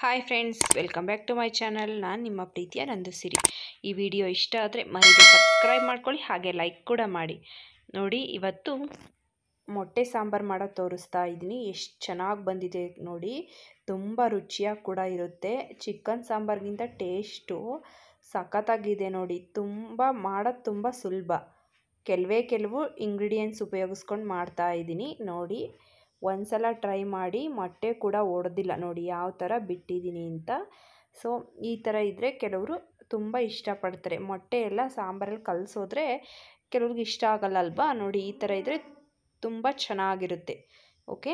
hi friends welcome back to my channel ನಾನು ನಿಮ್ಮ ಪ್ರೀತಿಯ ನಂದು ಸಿರಿ ಈ ವಿಡಿಯೋ ಇಷ್ಟ ಆದರೆ ಮರೀದೆ ಸಬ್ಸ್ಕ್ರೈಬ್ ಮಾಡ್ಕೊಳ್ಳಿ ಹಾಗೆ ಲೈಕ್ ಕೂಡ ಮಾಡಿ ನೋಡಿ ಇವತ್ತು ಮೊಟ್ಟೆ ಸಾಂಬಾರು ಮಾಡೋದು ತೋರಿಸ್ತಾ ಇದ್ದೀನಿ ಎಷ್ಟು ಚೆನ್ನಾಗಿ ಬಂದಿದೆ ನೋಡಿ ತುಂಬ ರುಚಿಯಾಗಿ ಕೂಡ ಇರುತ್ತೆ ಚಿಕನ್ ಸಾಂಬಾರ್ಗಿಂತ ಟೇಸ್ಟು ಸಖತ್ತಾಗಿದೆ ನೋಡಿ ತುಂಬ ಮಾಡೋದು ತುಂಬ ಸುಲಭ ಕೆಲವೇ ಕೆಲವು ಇಂಗ್ರೀಡಿಯೆಂಟ್ಸ್ ಉಪಯೋಗಿಸ್ಕೊಂಡು ಮಾಡ್ತಾ ಇದ್ದೀನಿ ನೋಡಿ ಒಂದ್ಸಲ ಟ್ರೈ ಮಾಡಿ ಮೊಟ್ಟೆ ಕೂಡ ಒಡೆದಿಲ್ಲ ನೋಡಿ ಯಾವ ಥರ ಬಿಟ್ಟಿದ್ದೀನಿ ಅಂತ ಸೊ ಈ ಥರ ಇದ್ದರೆ ಕೆಲವರು ತುಂಬ ಇಷ್ಟಪಡ್ತಾರೆ ಮೊಟ್ಟೆ ಎಲ್ಲ ಸಾಂಬಾರಲ್ಲಿ ಕಲಸೋದ್ರೆ ಕೆಲವ್ರಿಗೆ ಇಷ್ಟ ಆಗಲ್ಲ ಅಲ್ವಾ ನೋಡಿ ಈ ಥರ ಇದ್ದರೆ ತುಂಬ ಚೆನ್ನಾಗಿರುತ್ತೆ ಓಕೆ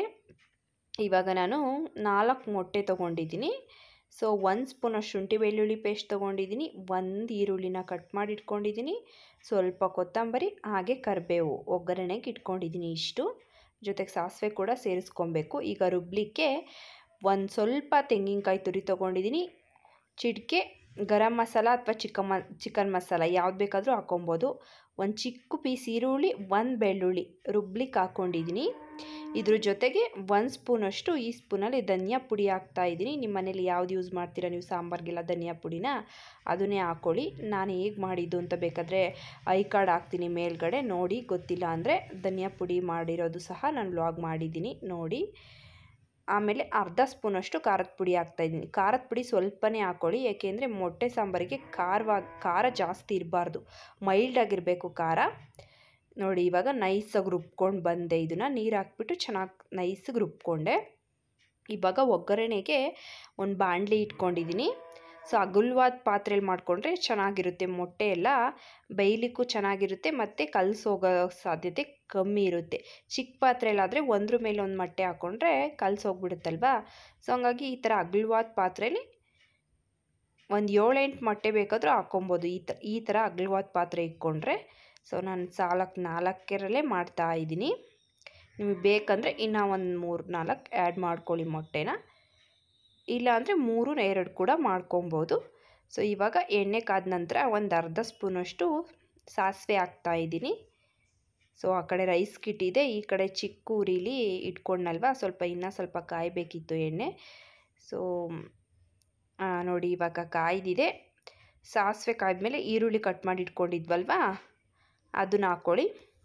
ಇವಾಗ ನಾನು ನಾಲ್ಕು ಮೊಟ್ಟೆ ತೊಗೊಂಡಿದ್ದೀನಿ ಸೊ ಒಂದು ಸ್ಪೂನಷ್ಟು ಶುಂಠಿ ಬೆಳ್ಳುಳ್ಳಿ ಪೇಸ್ಟ್ ತೊಗೊಂಡಿದ್ದೀನಿ ಒಂದು ಈರುಳ್ಳಿನ ಕಟ್ ಮಾಡಿ ಇಟ್ಕೊಂಡಿದ್ದೀನಿ ಸ್ವಲ್ಪ ಕೊತ್ತಂಬರಿ ಹಾಗೆ ಕರಿಬೇವು ಒಗ್ಗರಣೆಗೆ ಇಟ್ಕೊಂಡಿದ್ದೀನಿ ಇಷ್ಟು ಜೊತೆಗೆ ಸಾಸಿವೆ ಕೂಡ ಸೇರಿಸ್ಕೊಬೇಕು ಈಗ ರುಬ್ಲಿಕ್ಕೆ ಒಂದು ಸ್ವಲ್ಪ ತೆಂಗಿನಕಾಯಿ ತುರಿ ತೊಗೊಂಡಿದ್ದೀನಿ ಚಿಟಿಕೆ ಗರಂ ಮಸಾಲ ಅಥವಾ ಚಿಕನ್ ಮ ಚಿಕನ್ ಮಸಾಲ ಯಾವ್ದು ಬೇಕಾದರೂ ಹಾಕೊಬೋದು ಒಂದು ಚಿಕ್ಕ ಪೀಸ್ ಈರುಳ್ಳಿ ಒಂದು ಬೆಳ್ಳುಳ್ಳಿ ರುಬ್ಲಿಕ್ಕೆ ಹಾಕ್ಕೊಂಡಿದ್ದೀನಿ ಇದ್ರ ಜೊತೆಗೆ ಒಂದು ಸ್ಪೂನಷ್ಟು ಈ ಸ್ಪೂನಲ್ಲಿ ಧನಿಯಾ ಪುಡಿ ಹಾಕ್ತಾ ಇದ್ದೀನಿ ನಿಮ್ಮ ಮನೇಲಿ ಯಾವ್ದು ಯೂಸ್ ಮಾಡ್ತೀರಾ ನೀವು ಸಾಂಬಾರಿಗೆಲ್ಲ ಧನಿಯಾ ಪುಡಿನ ಅದನ್ನೇ ಹಾಕ್ಕೊಳ್ಳಿ ನಾನು ಹೇಗೆ ಮಾಡಿದ್ದು ಅಂತ ಬೇಕಾದರೆ ಐ ಕಾರ್ಡ್ ಹಾಕ್ತೀನಿ ಮೇಲ್ಗಡೆ ನೋಡಿ ಗೊತ್ತಿಲ್ಲ ಅಂದರೆ ಧನಿಯಾ ಪುಡಿ ಮಾಡಿರೋದು ಸಹ ನಾನು ವ್ಲಾಗ್ ಮಾಡಿದ್ದೀನಿ ನೋಡಿ ಆಮೇಲೆ ಅರ್ಧ ಸ್ಪೂನಷ್ಟು ಖಾರದ ಪುಡಿ ಹಾಕ್ತಾಯಿದ್ದೀನಿ ಖಾರದ ಪುಡಿ ಸ್ವಲ್ಪನೇ ಹಾಕ್ಕೊಳ್ಳಿ ಏಕೆಂದರೆ ಮೊಟ್ಟೆ ಸಾಂಬಾರಿಗೆ ಖಾರವಾಗಿ ಖಾರ ಜಾಸ್ತಿ ಇರಬಾರ್ದು ಮೈಲ್ಡ್ ಆಗಿರಬೇಕು ಖಾರ ನೋಡಿ ಇವಾಗ ನೈಸಾಗಿ ರುಬ್ಕೊಂಡು ಬಂದೆ ಇದನ್ನು ನೀರು ಹಾಕ್ಬಿಟ್ಟು ಚೆನ್ನಾಗಿ ನೈಸಾಗಿ ರುಬ್ಕೊಂಡೆ ಇವಾಗ ಒಗ್ಗರಣೆಗೆ ಒಂದು ಬಾಣಲಿ ಇಟ್ಕೊಂಡಿದ್ದೀನಿ ಸೊ ಅಗುಲ್ವಾದ ಪಾತ್ರೆಯಲ್ಲಿ ಮಾಡಿಕೊಂಡ್ರೆ ಚೆನ್ನಾಗಿರುತ್ತೆ ಮೊಟ್ಟೆ ಎಲ್ಲ ಬೇಯಲಿಕ್ಕೂ ಚೆನ್ನಾಗಿರುತ್ತೆ ಮತ್ತು ಕಲಸೋಗೋ ಸಾಧ್ಯತೆ ಕಮ್ಮಿ ಇರುತ್ತೆ ಚಿಕ್ಕ ಪಾತ್ರೆಯಲ್ಲಾದರೆ ಒಂದ್ರ ಮೇಲೆ ಒಂದು ಮೊಟ್ಟೆ ಹಾಕ್ಕೊಂಡ್ರೆ ಕಲಸೋಗ್ಬಿಡುತ್ತಲ್ವಾ ಸೊ ಹಂಗಾಗಿ ಈ ಥರ ಅಗಲವಾದ ಪಾತ್ರೆಯಲ್ಲಿ ಒಂದು ಏಳೆಂಟು ಮೊಟ್ಟೆ ಬೇಕಾದರೂ ಹಾಕ್ಕೊಬೋದು ಈ ತ ಈ ಥರ ಅಗಲವಾದ ಪಾತ್ರೆ ಇಟ್ಕೊಂಡ್ರೆ ಸೊ ನಾನು ಸಾಲಕ್ಕೆ ನಾಲ್ಕರಲ್ಲೇ ಮಾಡ್ತಾ ಇದ್ದೀನಿ ನಿಮಗೆ ಬೇಕಂದರೆ ಇನ್ನೂ ಒಂದು ಮೂರು ನಾಲ್ಕು ಆ್ಯಡ್ ಮಾಡ್ಕೊಳ್ಳಿ ಮೊಟ್ಟೆನ ಇಲ್ಲಾಂದರೆ ಮೂರು ಎರಡು ಕೂಡ ಮಾಡ್ಕೊಬೋದು ಸೊ ಇವಾಗ ಎಣ್ಣೆ ಕಾದ ನಂತರ ಒಂದು ಅರ್ಧ ಸ್ಪೂನಷ್ಟು ಸಾಸಿವೆ ಹಾಕ್ತಾಯಿದ್ದೀನಿ ಸೊ ಆ ಕಡೆ ರೈಸ್ ಕಿಟ್ಟಿದೆ ಈ ಕಡೆ ಚಿಕ್ಕ ಉರಿಲಿ ಇಟ್ಕೊಂಡಲ್ವ ಸ್ವಲ್ಪ ಇನ್ನೂ ಸ್ವಲ್ಪ ಕಾಯಬೇಕಿತ್ತು ಎಣ್ಣೆ ಸೊ ನೋಡಿ ಇವಾಗ ಕಾಯ್ದಿದೆ ಸಾಸಿವೆ ಕಾಯ್ದ್ಮೇಲೆ ಈರುಳ್ಳಿ ಕಟ್ ಮಾಡಿ ಇಟ್ಕೊಂಡಿದ್ವಲ್ವಾ ಅದನ್ನ ಹಾಕ್ಕೊಳ್ಳಿ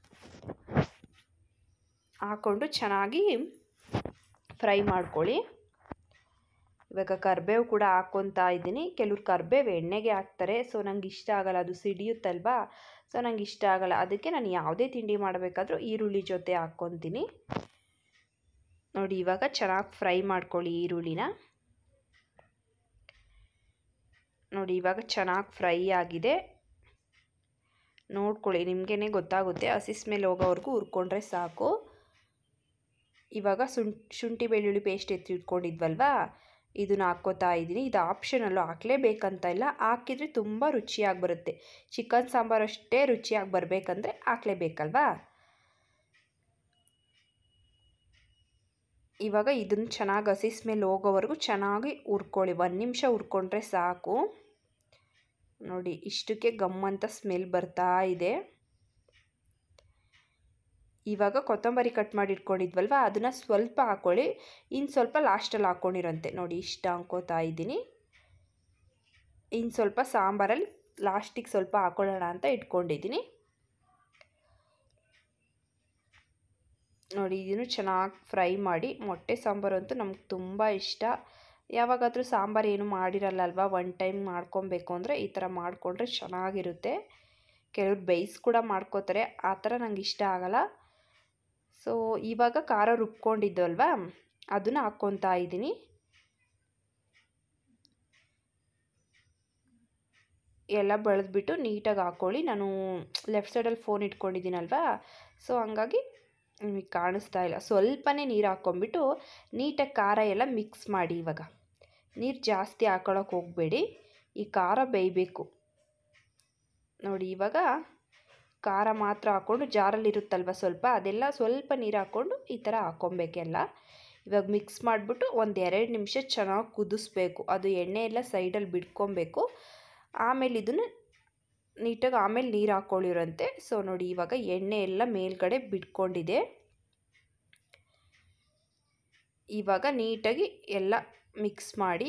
ಹಾಕ್ಕೊಂಡು ಚೆನ್ನಾಗಿ ಫ್ರೈ ಮಾಡ್ಕೊಳ್ಳಿ ಇವಾಗ ಕರಿಬೇವು ಕೂಡ ಹಾಕ್ಕೊತಾ ಇದ್ದೀನಿ ಕೆಲವ್ರು ಕರಿಬೇವು ಎಣ್ಣೆಗೆ ಹಾಕ್ತಾರೆ ಸೊ ನಂಗೆ ಇಷ್ಟ ಆಗಲ್ಲ ಅದು ಸಿಡಿಯುತ್ತಲ್ವಾ ಸೊ ನಂಗೆ ಇಷ್ಟ ಆಗಲ್ಲ ಅದಕ್ಕೆ ನಾನು ಯಾವುದೇ ತಿಂಡಿ ಮಾಡಬೇಕಾದ್ರೂ ಈರುಳ್ಳಿ ಜೊತೆ ಹಾಕ್ಕೊತೀನಿ ನೋಡಿ ಇವಾಗ ಚೆನ್ನಾಗಿ ಫ್ರೈ ಮಾಡ್ಕೊಳ್ಳಿ ಈರುಳ್ಳಿನ ನೋಡಿ ಇವಾಗ ಚೆನ್ನಾಗಿ ಫ್ರೈ ಆಗಿದೆ ನೋಡ್ಕೊಳ್ಳಿ ನಿಮಗೇ ಗೊತ್ತಾಗುತ್ತೆ ಹಸಿ ಸ್ಮೆಲ್ ಹೋಗೋವರೆಗೂ ಹುರ್ಕೊಂಡ್ರೆ ಸಾಕು ಇವಾಗ ಸುಂ ಶುಂಠಿ ಬೆಳ್ಳುಳ್ಳಿ ಪೇಸ್ಟ್ ಎತ್ತಿ ಇಟ್ಕೊಂಡಿದ್ವಲ್ವಾ ಇದನ್ನ ಹಾಕ್ಕೋತಾ ಇದ್ದೀನಿ ಇದು ಆಪ್ಷನಲ್ಲು ಹಾಕಲೇಬೇಕಂತ ಇಲ್ಲ ಹಾಕಿದರೆ ತುಂಬ ರುಚಿಯಾಗಿ ಬರುತ್ತೆ ಚಿಕನ್ ಸಾಂಬಾರು ಅಷ್ಟೇ ರುಚಿಯಾಗಿ ಬರಬೇಕಂದ್ರೆ ಹಾಕಲೇಬೇಕಲ್ವಾ ಇವಾಗ ಇದನ್ನು ಚೆನ್ನಾಗಿ ಹಸಿ ಸ್ಮೆಲ್ ಹೋಗೋವರೆಗೂ ಚೆನ್ನಾಗಿ ಹುರ್ಕೊಳ್ಳಿ ಒಂದು ನಿಮಿಷ ಹುರ್ಕೊಂಡ್ರೆ ಸಾಕು ನೋಡಿ ಇಷ್ಟಕ್ಕೆ ಗಮ್ಮಂತ ಸ್ಮೆಲ್ ಬರ್ತಾ ಇದೆ ಇವಾಗ ಕೊತ್ತಂಬರಿ ಕಟ್ ಮಾಡಿ ಇಟ್ಕೊಂಡಿದ್ವಲ್ವ ಅದನ್ನು ಸ್ವಲ್ಪ ಹಾಕ್ಕೊಳ್ಳಿ ಇನ್ನು ಸ್ವಲ್ಪ ಲಾಸ್ಟಲ್ಲಿ ಹಾಕ್ಕೊಂಡಿರಂತೆ ನೋಡಿ ಇಷ್ಟ ಹಾಕ್ಕೋತಾ ಇದ್ದೀನಿ ಇನ್ನು ಸ್ವಲ್ಪ ಸಾಂಬಾರಲ್ಲಿ ಲಾಸ್ಟಿಗೆ ಸ್ವಲ್ಪ ಹಾಕ್ಕೊಳ್ಳೋಣ ಅಂತ ಇಟ್ಕೊಂಡಿದ್ದೀನಿ ನೋಡಿ ಇದನ್ನು ಚೆನ್ನಾಗಿ ಫ್ರೈ ಮಾಡಿ ಮೊಟ್ಟೆ ಸಾಂಬಾರು ಅಂತೂ ನಮ್ಗೆ ತುಂಬ ಇಷ್ಟ ಯಾವಾಗಾದರೂ ಸಾಂಬಾರು ಏನು ಮಾಡಿರಲ್ಲ ಅಲ್ವಾ ಒನ್ ಟೈಮ್ ಮಾಡ್ಕೊಬೇಕು ಅಂದರೆ ಈ ಥರ ಮಾಡಿಕೊಂಡ್ರೆ ಚೆನ್ನಾಗಿರುತ್ತೆ ಕೆಲವ್ರು ಬೇಯಿಸಿ ಕೂಡ ಮಾಡ್ಕೋತಾರೆ ಆ ಥರ ನಂಗೆ ಇಷ್ಟ ಆಗಲ್ಲ ಸೊ ಇವಾಗ ಖಾರ ರುಬ್ಕೊಂಡಿದ್ದಲ್ವಾ ಅದನ್ನು ಹಾಕ್ಕೊತಾ ಇದ್ದೀನಿ ಎಲ್ಲ ಬೆಳೆದ್ಬಿಟ್ಟು ನೀಟಾಗಿ ಹಾಕ್ಕೊಳ್ಳಿ ನಾನು ಲೆಫ್ಟ್ ಸೈಡಲ್ಲಿ ಫೋನ್ ಇಟ್ಕೊಂಡಿದ್ದೀನಲ್ವಾ ಸೊ ಹಂಗಾಗಿ ನಿಮಗೆ ಕಾಣಿಸ್ತಾ ಇಲ್ಲ ಸ್ವಲ್ಪನೇ ನೀರು ಹಾಕ್ಕೊಂಬಿಟ್ಟು ನೀಟಾಗಿ ಖಾರ ಎಲ್ಲ ಮಿಕ್ಸ್ ಮಾಡಿ ಇವಾಗ ನೀರು ಜಾಸ್ತಿ ಹಾಕೊಳ್ಳೋಕೆ ಹೋಗಬೇಡಿ ಈ ಖಾರ ಬೇಯಬೇಕು ನೋಡಿ ಇವಾಗ ಖಾರ ಮಾತ್ರ ಹಾಕ್ಕೊಂಡು ಜಾರಲ್ಲಿ ಇರುತ್ತಲ್ವ ಸ್ವಲ್ಪ ಅದೆಲ್ಲ ಸ್ವಲ್ಪ ನೀರು ಹಾಕ್ಕೊಂಡು ಈ ಥರ ಹಾಕ್ಕೊಬೇಕೆಲ್ಲ ಇವಾಗ ಮಿಕ್ಸ್ ಮಾಡಿಬಿಟ್ಟು ಒಂದು ಎರಡು ನಿಮಿಷ ಚೆನ್ನಾಗಿ ಕುದಿಸ್ಬೇಕು ಅದು ಎಣ್ಣೆ ಎಲ್ಲ ಸೈಡಲ್ಲಿ ಬಿಡ್ಕೊಬೇಕು ಆಮೇಲೆ ಇದನ್ನು ನೀಟಾಗಿ ಆಮೇಲೆ ನೀರು ಹಾಕ್ಕೊಳ್ಳಿರಂತೆ ಸೊ ನೋಡಿ ಇವಾಗ ಎಣ್ಣೆ ಎಲ್ಲ ಮೇಲ್ಗಡೆ ಬಿಟ್ಕೊಂಡಿದೆ ಇವಾಗ ನೀಟಾಗಿ ಎಲ್ಲ ಮಿಕ್ಸ್ ಮಾಡಿ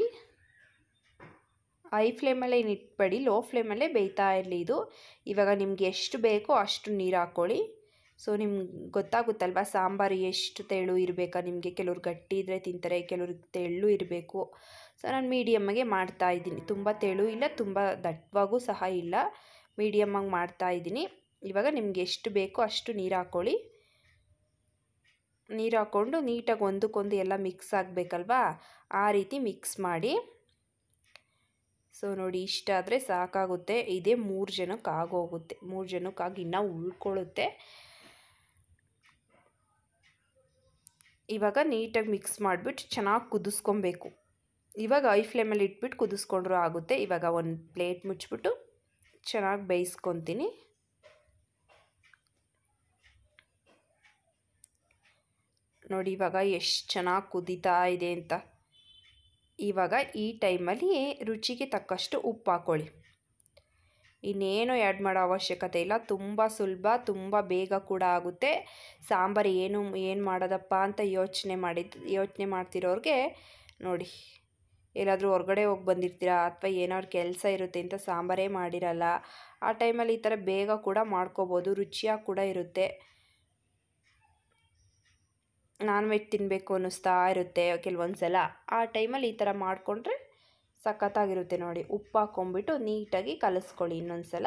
ಹೈ ಫ್ಲೇಮಲ್ಲೇ ಏನು ಇಟ್ಬೇಡಿ ಲೋ ಫ್ಲೇಮಲ್ಲೇ ಬೇಯ್ತಾ ಇರಲಿ ಇದು ಇವಾಗ ನಿಮ್ಗೆ ಎಷ್ಟು ಬೇಕೋ ಅಷ್ಟು ನೀರು ಹಾಕ್ಕೊಳ್ಳಿ ಸೊ ನಿಮ್ಗೆ ಗೊತ್ತಾಗುತ್ತಲ್ವ ಸಾಂಬಾರು ಎಷ್ಟು ತೆಳು ಇರಬೇಕಾ ನಿಮಗೆ ಕೆಲವ್ರು ಗಟ್ಟಿ ಇದ್ದರೆ ತಿಂತಾರೆ ಕೆಲವ್ರಿಗೆ ತೆಳ್ಳು ಇರಬೇಕು ಸೊ ನಾನು ಮೀಡಿಯಮ್ಮಾಗೆ ಮಾಡ್ತಾ ಇದ್ದೀನಿ ತುಂಬ ತೆಳು ಇಲ್ಲ ತುಂಬ ದಟ್ಟವಾಗೂ ಸಹ ಇಲ್ಲ ಮೀಡಿಯಮ್ಮಾಗಿ ಮಾಡ್ತಾ ಇದ್ದೀನಿ ಇವಾಗ ನಿಮ್ಗೆ ಎಷ್ಟು ಬೇಕೋ ಅಷ್ಟು ನೀರು ಹಾಕ್ಕೊಳ್ಳಿ ನೀರು ಹಾಕ್ಕೊಂಡು ನೀಟಾಗಿ ಒಂದಕ್ಕೊಂದು ಎಲ್ಲ ಮಿಕ್ಸ್ ಆಗಬೇಕಲ್ವಾ ಆ ರೀತಿ ಮಿಕ್ಸ್ ಮಾಡಿ ಸೊ ನೋಡಿ ಇಷ್ಟ ಆದರೆ ಸಾಕಾಗುತ್ತೆ ಇದೇ ಮೂರು ಜನಕ್ಕೆ ಆಗೋಗುತ್ತೆ ಮೂರು ಜನಕ್ಕಾಗಿ ಇನ್ನೂ ಉಳ್ಕೊಳ್ಳುತ್ತೆ ಇವಾಗ ನೀಟಾಗಿ ಮಿಕ್ಸ್ ಮಾಡಿಬಿಟ್ಟು ಚೆನ್ನಾಗಿ ಕುದಿಸ್ಕೊಬೇಕು ಇವಾಗ ಐ ಫ್ಲೇಮಲ್ಲಿ ಇಟ್ಬಿಟ್ಟು ಕುದಿಸ್ಕೊಂಡ್ರೂ ಆಗುತ್ತೆ ಇವಾಗ ಒಂದು ಪ್ಲೇಟ್ ಮುಚ್ಚಿಬಿಟ್ಟು ಚೆನ್ನಾಗಿ ಬೇಯಿಸ್ಕೊತೀನಿ ನೋಡಿ ಇವಾಗ ಎಷ್ಟು ಚೆನ್ನಾಗಿ ಕುದೀತಾ ಇದೆ ಅಂತ ಇವಾಗ ಈ ಟೈಮಲ್ಲಿ ರುಚಿಗೆ ತಕ್ಕಷ್ಟು ಉಪ್ಪು ಹಾಕ್ಕೊಳ್ಳಿ ಇನ್ನೇನು ಆ್ಯಡ್ ಮಾಡೋ ಅವಶ್ಯಕತೆ ಇಲ್ಲ ತುಂಬ ಸುಲಭ ತುಂಬ ಬೇಗ ಕೂಡ ಆಗುತ್ತೆ ಸಾಂಬಾರು ಏನು ಏನು ಮಾಡೋದಪ್ಪ ಅಂತ ಯೋಚನೆ ಮಾಡಿದ್ದು ಯೋಚನೆ ಮಾಡ್ತಿರೋರಿಗೆ ನೋಡಿ ಎಲ್ಲಾದರೂ ಹೊರಗಡೆ ಹೋಗಿ ಬಂದಿರ್ತೀರಾ ಅಥವಾ ಏನಾದ್ರು ಕೆಲಸ ಇರುತ್ತೆ ಅಂತ ಸಾಂಬಾರೇ ಮಾಡಿರಲ್ಲ ಆ ಟೈಮಲ್ಲಿ ಈ ಥರ ಬೇಗ ಕೂಡ ಮಾಡ್ಕೋಬೋದು ರುಚಿಯಾಗಿ ಕೂಡ ಇರುತ್ತೆ ನಾನ್ ವೆಜ್ ತಿನ್ನಬೇಕು ಅನ್ನಿಸ್ತಾ ಇರುತ್ತೆ ಕೆಲವೊಂದು ಸಲ ಆ ಟೈಮಲ್ಲಿ ಈ ಥರ ಮಾಡಿಕೊಂಡ್ರೆ ಸಖತ್ತಾಗಿರುತ್ತೆ ನೋಡಿ ಉಪ್ಪು ಹಾಕ್ಕೊಂಬಿಟ್ಟು ನೀಟಾಗಿ ಕಲಿಸ್ಕೊಳ್ಳಿ ಇನ್ನೊಂದು ಸಲ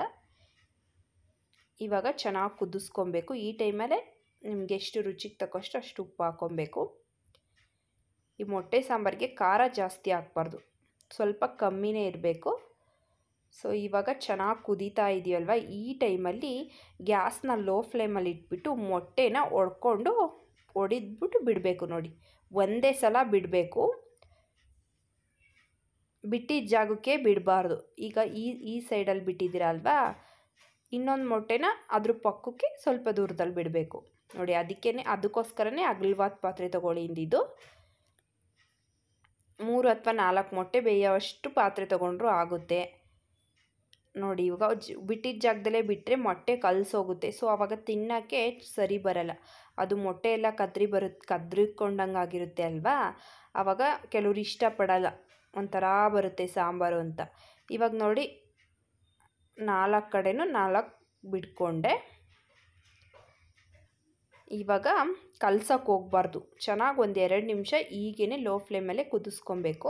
ಇವಾಗ ಚೆನ್ನಾಗಿ ಕುದಿಸ್ಕೊಬೇಕು ಈ ಟೈಮಲ್ಲೇ ನಿಮ್ಗೆ ಎಷ್ಟು ರುಚಿಗೆ ತಕ್ಕಷ್ಟು ಅಷ್ಟು ಉಪ್ಪು ಹಾಕ್ಕೊಬೇಕು ಈ ಮೊಟ್ಟೆ ಸಾಂಬಾರಿಗೆ ಖಾರ ಜಾಸ್ತಿ ಹಾಕ್ಬಾರ್ದು ಸ್ವಲ್ಪ ಕಮ್ಮಿನೇ ಇರಬೇಕು ಸೊ ಇವಾಗ ಚೆನ್ನಾಗಿ ಕುದೀತಾ ಇದೆಯಲ್ವ ಈ ಟೈಮಲ್ಲಿ ಗ್ಯಾಸ್ನ ಲೋ ಫ್ಲೇಮಲ್ಲಿ ಇಟ್ಬಿಟ್ಟು ಮೊಟ್ಟೆನ ಒಡ್ಕೊಂಡು ಒಡಿದ್ಬಿಟ್ಟು ಬಿಡಬೇಕು ನೋಡಿ ಒಂದೇ ಸಲ ಬಿಡಬೇಕು ಬಿಟ್ಟಿದ್ದ ಜಾಗಕ್ಕೆ ಬಿಡಬಾರ್ದು ಈಗ ಈ ಈ ಸೈಡಲ್ಲಿ ಬಿಟ್ಟಿದ್ದೀರ ಅಲ್ವಾ ಇನ್ನೊಂದು ಮೊಟ್ಟೆನ ಅದ್ರ ಪಕ್ಕಕ್ಕೆ ಸ್ವಲ್ಪ ದೂರದಲ್ಲಿ ಬಿಡಬೇಕು ನೋಡಿ ಅದಕ್ಕೇ ಅದಕ್ಕೋಸ್ಕರನೇ ಅಗಲವಾದ ಪಾತ್ರೆ ತೊಗೊಳ್ಳಿ ಇಂದಿದ್ದು ಮೂರು ಅಥವಾ ನಾಲ್ಕು ಮೊಟ್ಟೆ ಬೇಯೋವಷ್ಟು ಪಾತ್ರೆ ತೊಗೊಂಡ್ರೂ ಆಗುತ್ತೆ ನೋಡಿ ಇವಾಗ ಜ್ ಬಿಟ್ಟಿದ್ದ ಜಾಗದಲ್ಲೇ ಬಿಟ್ಟರೆ ಮೊಟ್ಟೆ ಕಲಸೋಗುತ್ತೆ ಸೊ ಆವಾಗ ತಿನ್ನೋಕ್ಕೆ ಸರಿ ಬರಲ್ಲ ಅದು ಮೊಟ್ಟೆ ಎಲ್ಲ ಕದ್ರಿ ಬರುತ್ತೆ ಕದ್ರಿಕೊಂಡಂಗೆ ಆಗಿರುತ್ತೆ ಅಲ್ವಾ ಆವಾಗ ಕೆಲವ್ರು ಇಷ್ಟಪಡಲ್ಲ ಒಂಥರ ಬರುತ್ತೆ ಸಾಂಬಾರು ಅಂತ ಇವಾಗ ನೋಡಿ ನಾಲ್ಕು ಕಡೆನೂ ನಾಲ್ಕು ಬಿಟ್ಕೊಂಡೆ ಇವಾಗ ಕಲ್ಸಕ್ಕೆ ಹೋಗ್ಬಾರ್ದು ಚೆನ್ನಾಗಿ ಒಂದು ಎರಡು ನಿಮಿಷ ಈಗೇ ಲೋ ಫ್ಲೇಮಲ್ಲೇ ಕುದಿಸ್ಕೊಬೇಕು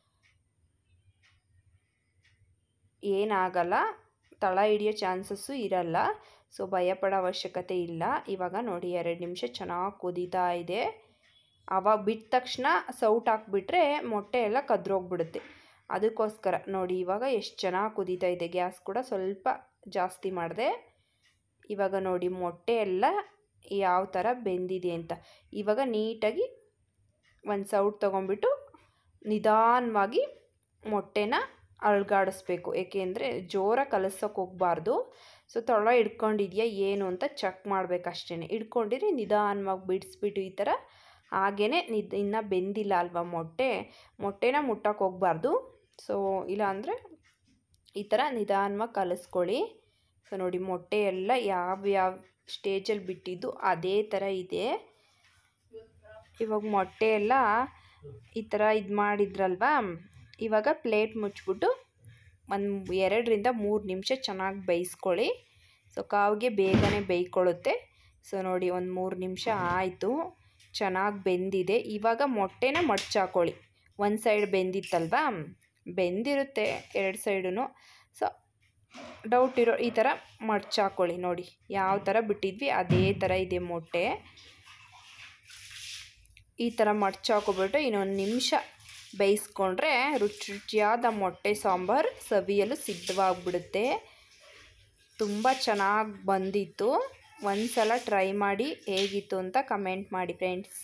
ಏನಾಗಲ್ಲ ತಳ ಹಿಡಿಯೋ ಚಾನ್ಸಸ್ಸು ಇರಲ್ಲ ಸೊ ಭಯಪಡೋ ಅವಶ್ಯಕತೆ ಇಲ್ಲ ಇವಾಗ ನೋಡಿ ಎರಡು ನಿಮಿಷ ಚೆನ್ನಾಗಿ ಕುದೀತಾ ಇದೆ ಆವಾಗ ಬಿಟ್ಟ ತಕ್ಷಣ ಸೌಟ್ ಹಾಕ್ಬಿಟ್ರೆ ಮೊಟ್ಟೆ ಎಲ್ಲ ಕದ್ರೋಗ್ಬಿಡುತ್ತೆ ಅದಕ್ಕೋಸ್ಕರ ನೋಡಿ ಇವಾಗ ಎಷ್ಟು ಚೆನ್ನಾಗಿ ಕುದೀತಾ ಇದೆ ಗ್ಯಾಸ್ ಕೂಡ ಸ್ವಲ್ಪ ಜಾಸ್ತಿ ಮಾಡಿದೆ ಇವಾಗ ನೋಡಿ ಮೊಟ್ಟೆ ಎಲ್ಲ ಯಾವ ಥರ ಬೆಂದಿದೆ ಅಂತ ಇವಾಗ ನೀಟಾಗಿ ಒಂದು ಸೌಟ್ ತೊಗೊಂಬಿಟ್ಟು ನಿಧಾನವಾಗಿ ಮೊಟ್ಟೆನ ಅಳ್ಗಾಡಿಸ್ಬೇಕು ಏಕೆಂದರೆ ಜೋರಾಗಿ ಕಲಸೋಕೆ ಹೋಗಬಾರ್ದು ಸೊ ತೊಳ ಹಿಡ್ಕೊಂಡಿದ್ಯಾ ಏನು ಅಂತ ಚೆಕ್ ಮಾಡಬೇಕು ಅಷ್ಟೇ ಹಿಡ್ಕೊಂಡಿದ್ರೆ ನಿಧಾನವಾಗಿ ಬಿಡಿಸ್ಬಿಟ್ಟು ಈ ಥರ ಹಾಗೇ ನಿದ್ ಇನ್ನೂ ಬೆಂದಿಲ್ಲ ಅಲ್ವಾ ಮೊಟ್ಟೆ ಮೊಟ್ಟೆನ ಮುಟ್ಟಕ್ಕೆ ಹೋಗಬಾರ್ದು ಸೊ ಇಲ್ಲಾಂದರೆ ಈ ಥರ ನಿಧಾನವಾಗಿ ಕಲಿಸ್ಕೊಳ್ಳಿ ಸೊ ನೋಡಿ ಮೊಟ್ಟೆ ಎಲ್ಲ ಯಾವ ಯಾವ ಸ್ಟೇಜಲ್ಲಿ ಬಿಟ್ಟಿದ್ದು ಅದೇ ಥರ ಇದೆ ಇವಾಗ ಮೊಟ್ಟೆ ಎಲ್ಲ ಈ ಥರ ಇದು ಮಾಡಿದ್ರಲ್ವಾ ಇವಾಗ ಪ್ಲೇಟ್ ಮುಚ್ಚಿಬಿಟ್ಟು ಒಂದು ಎರಡರಿಂದ ಮೂರು ನಿಮಿಷ ಚೆನ್ನಾಗಿ ಬೇಯಿಸ್ಕೊಳ್ಳಿ ಸೊ ಕಾವಿಗೆ ಬೇಗನೆ ಬೇಯ್ಕೊಳ್ಳುತ್ತೆ ಸೊ ನೋಡಿ ಒಂದು ಮೂರು ನಿಮಿಷ ಆಯಿತು ಚೆನ್ನಾಗಿ ಬೆಂದಿದೆ ಇವಾಗ ಮೊಟ್ಟೆನ ಮಡ್ಚಾಕೊಳ್ಳಿ ಒಂದು ಸೈಡ್ ಬೆಂದಿತ್ತಲ್ವಾ ಬೆಂದಿರುತ್ತೆ ಎರಡು ಸೈಡೂ ಸೊ ಡೌಟ್ ಇರೋ ಈ ಥರ ಮಡ್ಚಾಕೊಳ್ಳಿ ನೋಡಿ ಯಾವ ಥರ ಬಿಟ್ಟಿದ್ವಿ ಅದೇ ಥರ ಇದೆ ಮೊಟ್ಟೆ ಈ ಥರ ಮಡ್ಚಾಕೊಬಿಟ್ಟು ಇನ್ನೊಂದು ನಿಮಿಷ ಬೇಯಿಸ್ಕೊಂಡ್ರೆ ರುಚಿ ರುಚಿಯಾದ ಮೊಟ್ಟೆ ಸಾಂಬಾರು ಸವಿಯಲು ಸಿದ್ಧವಾಗಿಬಿಡುತ್ತೆ ತುಂಬ ಚೆನ್ನಾಗಿ ಬಂದಿತ್ತು ಒಂದು ಸಲ ಟ್ರೈ ಮಾಡಿ ಹೇಗಿತ್ತು ಅಂತ ಕಮೆಂಟ್ ಮಾಡಿ ಫ್ರೆಂಡ್ಸ್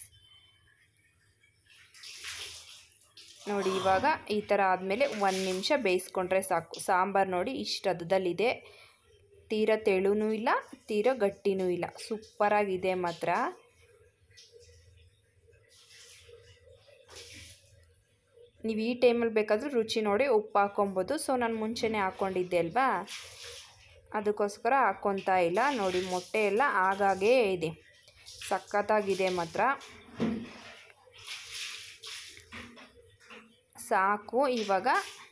ನೋಡಿ ಇವಾಗ ಈ ಥರ ಆದಮೇಲೆ ಒಂದು ನಿಮಿಷ ಬೇಯಿಸ್ಕೊಂಡ್ರೆ ಸಾಕು ಸಾಂಬಾರು ನೋಡಿ ಇಷ್ಟು ಹದದಲ್ಲಿದೆ ತೀರ ತೆಳುನೂ ಇಲ್ಲ ತೀರ ಗಟ್ಟಿನೂ ಇಲ್ಲ ಸೂಪರಾಗಿದೆ ಮಾತ್ರ ನೀವು ಈ ಟೈಮಲ್ಲಿ ಬೇಕಾದರೂ ರುಚಿ ನೋಡಿ ಉಪ್ಪು ಹಾಕೊಬೋದು ಸೊ ನಾನು ಮುಂಚೆನೇ ಹಾಕ್ಕೊಂಡಿದ್ದೆ ಅಲ್ವಾ ಅದಕ್ಕೋಸ್ಕರ ಹಾಕ್ಕೊತಾ ಇಲ್ಲ ನೋಡಿ ಮೊಟ್ಟೆ ಎಲ್ಲ ಆಗಾಗೇ ಇದೆ ಸಖತ್ತಾಗಿದೆ ಮಾತ್ರ ಸಾಕು ಇವಾಗ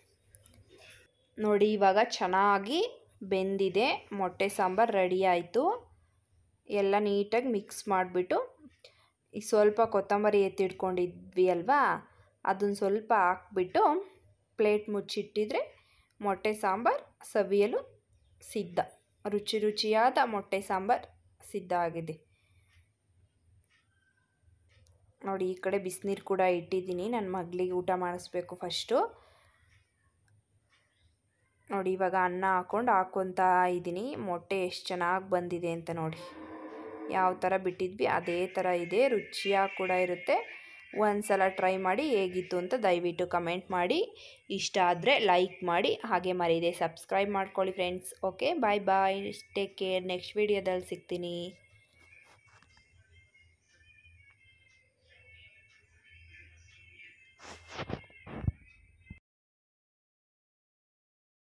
ನೋಡಿ ಇವಾಗ ಚೆನ್ನಾಗಿ ಬೆಂದಿದೆ ಮೊಟ್ಟೆ ಸಾಂಬಾರು ರೆಡಿ ಆಯಿತು ಎಲ್ಲ ನೀಟಾಗಿ ಮಿಕ್ಸ್ ಮಾಡಿಬಿಟ್ಟು ಈ ಸ್ವಲ್ಪ ಕೊತ್ತಂಬರಿ ಎತ್ತಿಟ್ಕೊಂಡಿದ್ವಿ ಅಲ್ವಾ ಅದನ್ನು ಸ್ವಲ್ಪ ಹಾಕ್ಬಿಟ್ಟು ಪ್ಲೇಟ್ ಮುಚ್ಚಿಟ್ಟಿದ್ರೆ ಮೊಟ್ಟೆ ಸಾಂಬಾರು ಸವಿಯಲು ಸಿದ್ಧ ರುಚಿ ರುಚಿಯಾದ ಮೊಟ್ಟೆ ಸಾಂಬಾರು ಸಿದ್ಧ ಆಗಿದೆ ನೋಡಿ ಈ ಕಡೆ ಬಿಸಿನೀರು ಕೂಡ ಇಟ್ಟಿದ್ದೀನಿ ನನ್ನ ಮಗಳಿಗೆ ಊಟ ಮಾಡಿಸ್ಬೇಕು ಫಸ್ಟು ನೋಡಿ ಇವಾಗ ಅನ್ನ ಹಾಕ್ಕೊಂಡು ಹಾಕ್ಕೊತಾ ಇದ್ದೀನಿ ಮೊಟ್ಟೆ ಎಷ್ಟು ಚೆನ್ನಾಗಿ ಬಂದಿದೆ ಅಂತ ನೋಡಿ ಯಾವ ಥರ ಬಿಟ್ಟಿದ್ವಿ ಅದೇ ಥರ ಇದೆ ರುಚಿಯಾಗಿ ಕೂಡ ಇರುತ್ತೆ ಒಂದು ಸಲ ಟ್ರೈ ಮಾಡಿ ಹೇಗಿತ್ತು ಅಂತ ದಯವಿಟ್ಟು ಕಮೆಂಟ್ ಮಾಡಿ ಇಷ್ಟ ಆದರೆ ಲೈಕ್ ಮಾಡಿ ಹಾಗೆ ಮರೀದೆ ಸಬ್ಸ್ಕ್ರೈಬ್ ಮಾಡ್ಕೊಳ್ಳಿ friends okay bye bye take care next ವೀಡಿಯೋದಲ್ಲಿ ಸಿಗ್ತೀನಿ